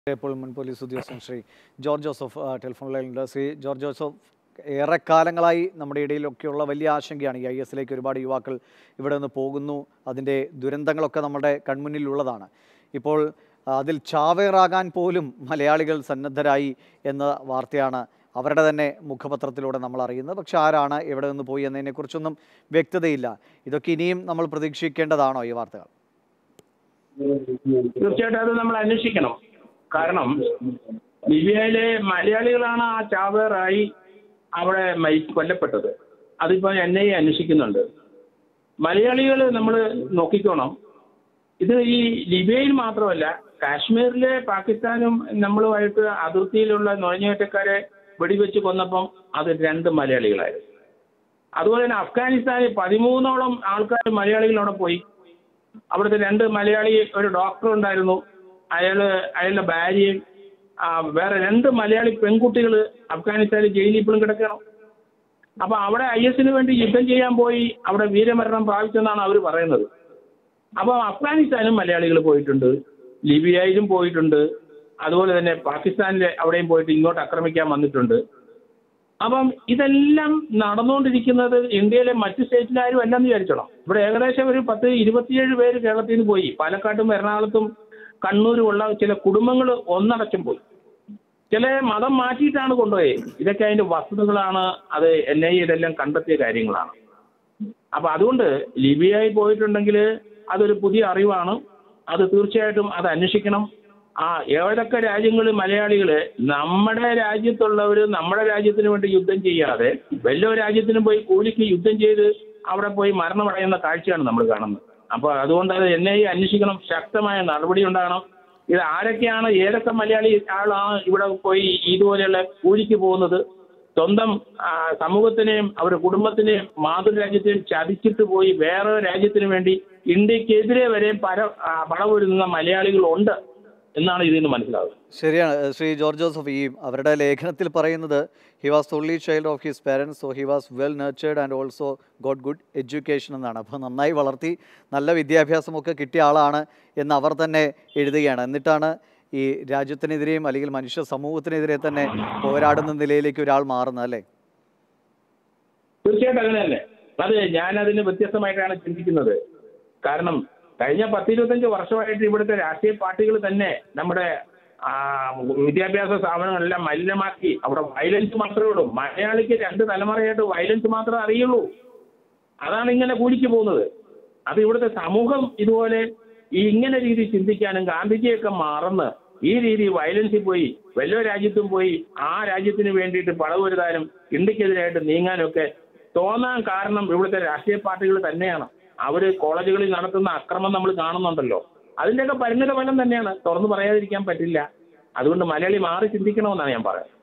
ഇപ്പോൾ മുൻ പോലീസ് ഉദ്യോഗസ്ഥൻ ശ്രീ ജോർജ് ജോസഫ് ആ, ടെലിഫോൺ ലൈനിലുണ്ട് ശ്രീ ജോർജ് ജോസഫ് ഏറെ കാലങ്ങളായി നമ്മുടെ ഇടയിലൊക്കെയുള്ള വലിയ ആശങ്കയാണ് ഈ ഐ എസിലേക്ക് ഒരുപാട് യുവാക്കൾ ഇവിടെ നിന്ന് പോകുന്നു അതിൻ്റെ ദുരന്തങ്ങളൊക്കെ നമ്മുടെ കൺമുന്നിലുള്ളതാണ് ഇപ്പോൾ ആ, അതിൽ ചാവേറാകാൻ പോലും മലയാളികൾ സന്നദ്ധരായി എന്ന വാർത്തയാണ് അവരുടെ തന്നെ മുഖപത്രത്തിലൂടെ നമ്മൾ അറിയുന്നത് പക്ഷെ ആരാണ് എവിടെ നിന്ന് പോയി എന്നതിനെക്കുറിച്ചൊന്നും വ്യക്തതയില്ല ഇതൊക്കെ ഇനിയും നമ്മൾ പ്രതീക്ഷിക്കേണ്ടതാണോ ഈ വാർത്തകൾ തീർച്ചയായിട്ടും അത് നമ്മൾ അന്വേഷിക്കണം കാരണം ലിബിയയിലെ മലയാളികളാണ് ആ ചാവേറായി അവിടെ മരി കൊല്ലപ്പെട്ടത് അതിപ്പോൾ എൻ ഐ എ അന്വേഷിക്കുന്നുണ്ട് മലയാളികൾ നമ്മൾ നോക്കിക്കോണം ഇത് ഈ ലിബിയയിൽ മാത്രമല്ല കാശ്മീരിലെ പാകിസ്ഥാനും നമ്മളുമായിട്ട് അതിർത്തിയിലുള്ള നുഴഞ്ഞുകയറ്റക്കാരെ വെടിവെച്ച് കൊന്നപ്പം അത് രണ്ട് മലയാളികളായിരുന്നു അതുപോലെ തന്നെ അഫ്ഗാനിസ്ഥാനിൽ പതിമൂന്നോളം ആൾക്കാർ മലയാളികൾ അവിടെ പോയി അവിടുത്തെ രണ്ട് മലയാളി ഒരു ഡോക്ടർ ഉണ്ടായിരുന്നു അയാൾ അയാളുടെ ഭാര്യയും ആ, വേറെ രണ്ട് മലയാളി പെൺകുട്ടികൾ അഫ്ഗാനിസ്ഥാനിൽ ജയിലിൽ ഇപ്പോഴും കിടക്കണം അപ്പൊ അവിടെ ഐ എസിന് വേണ്ടി യുദ്ധം ചെയ്യാൻ പോയി അവിടെ വീരമരണം പ്രാപിച്ചെന്നാണ് അവർ പറയുന്നത് അപ്പോൾ അഫ്ഗാനിസ്ഥാനും മലയാളികൾ പോയിട്ടുണ്ട് ലിബിയയിലും പോയിട്ടുണ്ട് അതുപോലെ തന്നെ പാകിസ്ഥാനിലെ അവിടെയും പോയിട്ട് ഇങ്ങോട്ട് ആക്രമിക്കാൻ വന്നിട്ടുണ്ട് അപ്പം ഇതെല്ലാം നടന്നുകൊണ്ടിരിക്കുന്നത് ഇന്ത്യയിലെ മറ്റ് സ്റ്റേറ്റിലാരും അല്ലെന്ന് വിചാരിച്ചോളാം ഇവിടെ ഏകദേശം ഒരു പത്ത് ഇരുപത്തിയേഴ് പേര് കേരളത്തിൽ നിന്ന് പോയി പാലക്കാട്ടും എറണാകുളത്തും കണ്ണൂരും ഉള്ള ചില കുടുംബങ്ങൾ ഒന്നടക്കം പോയി ചില മതം മാറ്റിയിട്ടാണ് കൊണ്ടുപോയത് ഇതൊക്കെ അതിന്റെ വസ്തുതകളാണ് അത് എൻ ഐ ഇതെല്ലാം കണ്ടെത്തിയ കാര്യങ്ങളാണ് അപ്പൊ അതുകൊണ്ട് ലിബിയയിൽ പോയിട്ടുണ്ടെങ്കിൽ അതൊരു പുതിയ അറിവാണ് അത് തീർച്ചയായിട്ടും അത് അന്വേഷിക്കണം ആ ഏതൊക്കെ രാജ്യങ്ങളിൽ മലയാളികള് നമ്മുടെ രാജ്യത്തുള്ളവർ നമ്മുടെ രാജ്യത്തിന് വേണ്ടി യുദ്ധം ചെയ്യാതെ വല്ല രാജ്യത്തിനും പോയി കൂലിക്ക് യുദ്ധം ചെയ്ത് അവിടെ പോയി മരണമടയുന്ന കാഴ്ചയാണ് നമ്മൾ കാണുന്നത് അപ്പൊ അതുകൊണ്ട് അത് എൻ ഐ അന്വേഷിക്കണം ശക്തമായ നടപടി ഉണ്ടാകണം ഇത് ആരൊക്കെയാണ് ഏതൊക്കെ മലയാളി ആളാണ് ഇവിടെ പോയി ഇതുപോലെയുള്ള കൂലിക്ക് പോകുന്നത് സ്വന്തം ആ, സമൂഹത്തിനെയും അവരുടെ കുടുംബത്തിനെയും മാതൃരാജ്യത്തെയും ചതിച്ചിട്ട് പോയി വേറെ രാജ്യത്തിന് വേണ്ടി ഇന്ത്യക്കെതിരെ വരെ പര ആ, പടപൊരുന്ന മലയാളികളുണ്ട് എന്നാണ് ഇതിൽ നിന്ന് മനസ്സിലാവുന്നത് ശരിയാണ് ഏഹ് ശ്രീ ജോർജ് ജോസഫ് ഈ അവരുടെ ലേഖനത്തിൽ പറയുന്നത് he was only child of his parents so he was well nurtured and also got good education എന്നാണ് അപ്പോൾ നന്നായി വളർത്തി നല്ല വിദ്യാഭ്യാസമൊക്കെ കിട്ടിയ ആളാണ് എന്ന് അവർ തന്നെ എഴുതുകയാണ് എന്നിട്ടാണ് ഈ രാജ്യത്തിനെതിരെയും അല്ലെങ്കിൽ മനുഷ്യ സമൂഹത്തിനെതിരെ തന്നെ പോരാടുന്ന നിലയിലേക്ക് ഒരാൾ മാറുന്നത് അല്ലേ തീർച്ചയായിട്ടും അങ്ങനെ തന്നെ അത് ഞാനതിന് വ്യത്യസ്തമായിട്ടാണ് ചിന്തിക്കുന്നത് കാരണം കഴിഞ്ഞ പത്തിരുപത്തഞ്ച് വർഷമായിട്ട് ഇവിടുത്തെ രാഷ്ട്രീയ പാർട്ടികൾ തന്നെ നമ്മുടെ ആ, വിദ്യാഭ്യാസ സ്ഥാപനങ്ങളെല്ലാം മലിനമാക്കി അവിടെ വയലൻസ് മാത്രമേ ഉള്ളൂ മലയാളിക്ക് രണ്ട് തലമുറയായിട്ട് വയലൻസ് മാത്രമേ അറിയുള്ളൂ അതാണ് ഇങ്ങനെ കൂലിക്ക് പോകുന്നത് അത് ഇവിടുത്തെ സമൂഹം ഇതുപോലെ ഈ ഇങ്ങനെ രീതി ചിന്തിക്കാനും ഗാന്ധിജിയൊക്കെ മറന്ന് ഈ രീതി വയലൻസിൽ പോയി വല്ല രാജ്യത്തും പോയി ആ രാജ്യത്തിന് വേണ്ടിയിട്ട് പടവരുതാനും ഇന്ത്യക്കെതിരായിട്ട് നീങ്ങാനൊക്കെ തോന്നാൻ കാരണം ഇവിടുത്തെ രാഷ്ട്രീയ പാർട്ടികൾ തന്നെയാണ് അവർ കോളേജുകളിൽ നടത്തുന്ന അക്രമം നമ്മൾ കാണുന്നുണ്ടല്ലോ അതിൻ്റെയൊക്കെ പരിണിത ഫലം തന്നെയാണ് തുറന്നു പറയാതിരിക്കാൻ പറ്റില്ല അതുകൊണ്ട് മലയാളി മാറി ചിന്തിക്കണമെന്നാണ് ഞാൻ പറയുന്നത്